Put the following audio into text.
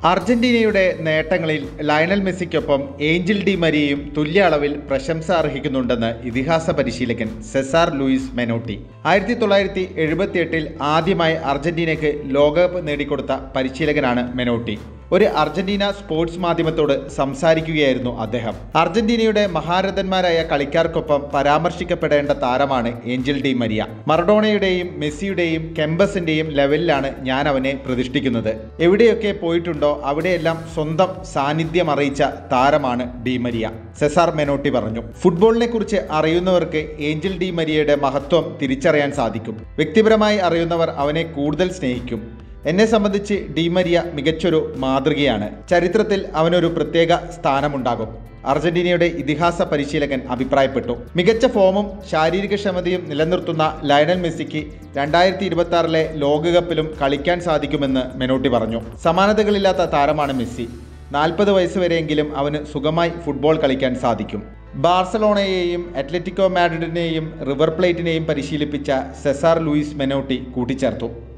അർജന്റീനയുടെ നേട്ടങ്ങളിൽ ലയണൽ മെസ്സിക്കൊപ്പം ഏഞ്ചൽ ഡി മരിയയും തുല്യ അളവിൽ പ്രശംസ അർഹിക്കുന്നുണ്ടെന്ന് ഇതിഹാസ പരിശീലകൻ സെസാർ ലൂയിസ് മെനോട്ടി ആയിരത്തി തൊള്ളായിരത്തി എഴുപത്തിയെട്ടിൽ ആദ്യമായി അർജന്റീനയ്ക്ക് ലോകകപ്പ് നേടിക്കൊടുത്ത പരിശീലകനാണ് മെനോട്ടി ഒരു അർജന്റീന സ്പോർട്സ് മാധ്യമത്തോട് സംസാരിക്കുകയായിരുന്നു അദ്ദേഹം അർജന്റീനയുടെ മഹാരഥന്മാരായ കളിക്കാർക്കൊപ്പം പരാമർശിക്കപ്പെടേണ്ട താരമാണ് ഏഞ്ചൽ ഡി മരിയ മറഡോണയുടെയും മെസ്സിയുടെയും കെമ്പസിന്റെയും ലെവലിലാണ് ഞാൻ അവനെ പ്രതിഷ്ഠിക്കുന്നത് എവിടെയൊക്കെ പോയിട്ടുണ്ടോ അവിടെയെല്ലാം സ്വന്തം സാന്നിധ്യം അറിയിച്ച താരമാണ് ഡി മരിയ സെസാർ മെനോട്ടി പറഞ്ഞു ഫുട്ബോളിനെ കുറിച്ച് അറിയുന്നവർക്ക് ഏഞ്ചൽ ഡി മരിയയുടെ മഹത്വം തിരിച്ചറിയാൻ സാധിക്കും വ്യക്തിപരമായി അറിയുന്നവർ അവനെ കൂടുതൽ സ്നേഹിക്കും എന്നെ സംബന്ധിച്ച് ഡിമരിയ മികച്ചൊരു മാതൃകയാണ് ചരിത്രത്തിൽ അവനൊരു പ്രത്യേക സ്ഥാനമുണ്ടാകും അർജന്റീനയുടെ ഇതിഹാസ പരിശീലകൻ അഭിപ്രായപ്പെട്ടു മികച്ച ഫോമും ശാരീരിക ക്ഷമതയും നിലനിർത്തുന്ന ലയണൽ മെസ്സിക്ക് രണ്ടായിരത്തി ഇരുപത്തി ആറിലെ ലോകകപ്പിലും കളിക്കാൻ സാധിക്കുമെന്ന് മെനോട്ടി പറഞ്ഞു സമാനതകളില്ലാത്ത താരമാണ് മെസ്സി നാൽപ്പത് വയസ്സ് വരെയെങ്കിലും അവന് സുഖമായി ഫുട്ബോൾ കളിക്കാൻ സാധിക്കും ബാർസലോണയെയും അത്ലറ്റിക്കോ മാഡ്രിഡിനെയും റിവർ പ്ലേറ്റിനെയും പരിശീലിപ്പിച്ച സെസാർ ലൂയിസ് മെനോട്ടി കൂട്ടിച്ചേർത്തു